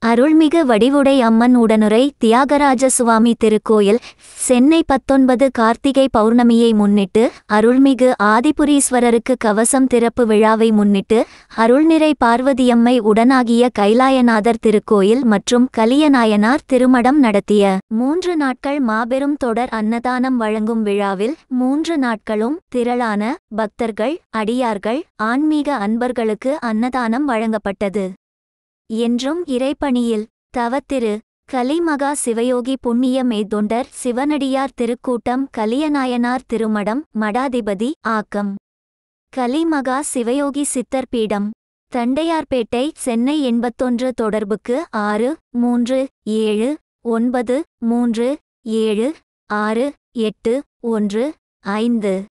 அருள்மிகு வடிவுடை அம்மன் உடனுரை தியாகராஜ சுவாமி திருக்கோயில் சென்னை பத்தொன்பது கார்த்திகை பௌர்ணமியை முன்னிட்டு அருள்மிகு ஆதிபுரீஸ்வரருக்கு கவசம் திறப்பு விழாவை முன்னிட்டு அருள்நிறை பார்வதியம்மை உடனாகிய கைலாயநாதர் திருக்கோயில் மற்றும் கலியநாயனார் திருமடம் நடத்திய மூன்று நாட்கள் மாபெரும் தொடர் அன்னதானம் வழங்கும் விழாவில் மூன்று நாட்களும் திரளான பக்தர்கள் அடியார்கள் ஆன்மீக அன்பர்களுக்கு அன்னதானம் வழங்கப்பட்டது என்றும் இறைப்பணியில் தவத்திரு கலிமகா சிவயோகி புண்ணிய மேதொண்டர் சிவனடியார் திருக்கூட்டம் கலியநாயனார் திருமடம் மடாதிபதி ஆக்கம் கலிமகா சிவயோகி சித்தர் பீடம் தண்டையார்பேட்டை சென்னை எண்பத்தொன்று தொடர்புக்கு ஆறு மூன்று ஏழு ஒன்பது மூன்று ஏழு ஆறு எட்டு ஒன்று ஐந்து